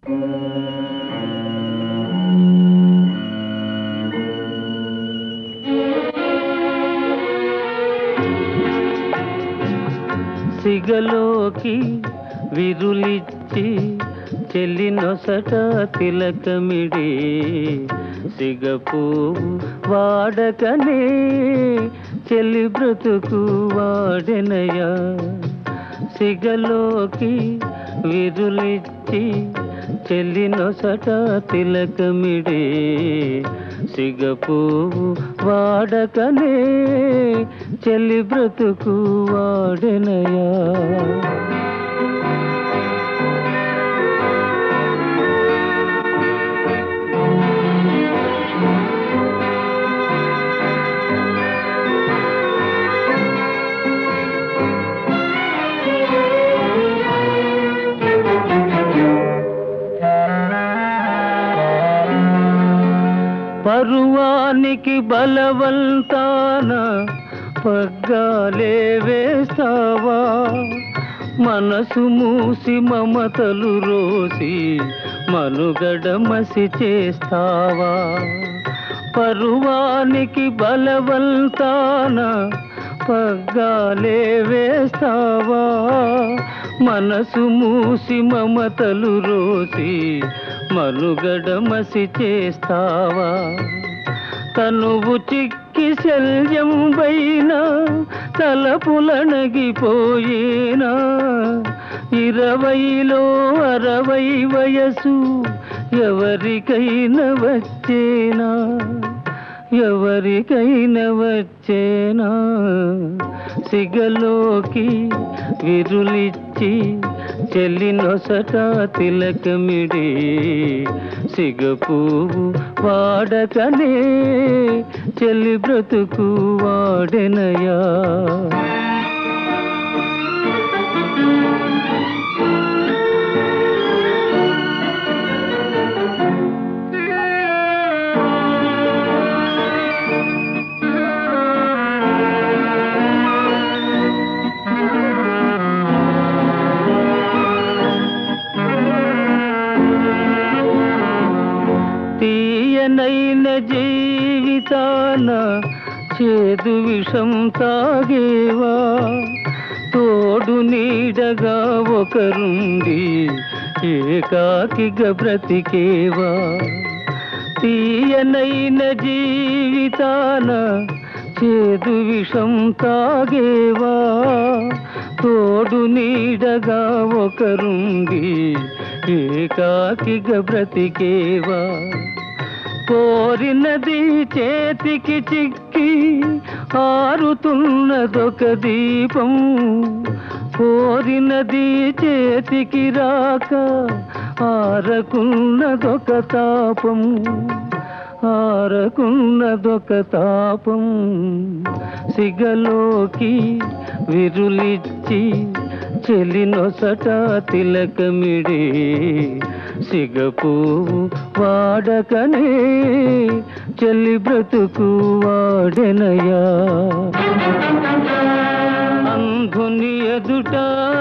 సిగలోకి విరులిచ్చి చెల్లినొసట తిలకమిడి సిగపువ్వు వాడకనే చెల్లి బ్రతుకు వాడెనయా సిగలోకి విరులిచ్చి చెల్లినొసట తిలకమిడి సిగపువ్వు వాడకనే చెల్లి బ్రతుకు వాడెనయా పరువానికి బలవంతాన పగ్గాలే వేస్తావా మనసు మూసి మమతలు రోసి మనుగడ మసి చేస్తావా పరువానికి బలవంతాన పగ్గాలే వేస్తావా మనసు మూసి మమతలు రోసి మనుగడ మసి చేస్తావా తనువు చిక్కి శల్యం పైన తలపులనగిపోయేనా ఇరవైలో అరవై వయసు ఎవరికైనా వచ్చేనా ఎవరికైనా వచ్చేనా సిగలోకి విరులిచ్చి చెల్లినొసట తిలకమిడి సిగపువ్వు వాడకనే చెల్లి బ్రతుకు వాడెనయా తీయనైన జీవితాన చేదు విషం తాగేవా తోడు నీడగా ఒకరుండి ఏకాకిగా బ్రతికేవా తీయనైన జీవితాన చేదు విషం తాగేవా తోడు నీడగా ఒకరుండి ఏకాకిగా బ్రతికేవా కోరినది చేతికి చిక్కి ఆరుతున్నదొక దీపం కోరినది చేతికి రాక ఆరకున్నదొక తాపం ఆరకున్నదొక తాపం సిగలోకి విరులిచ్చి చెలినొసట తిలకమిడి సిగపువ్వు వాడకనే చెల్లి బ్రతుకు వాడెనయా అంధుని ఎదుట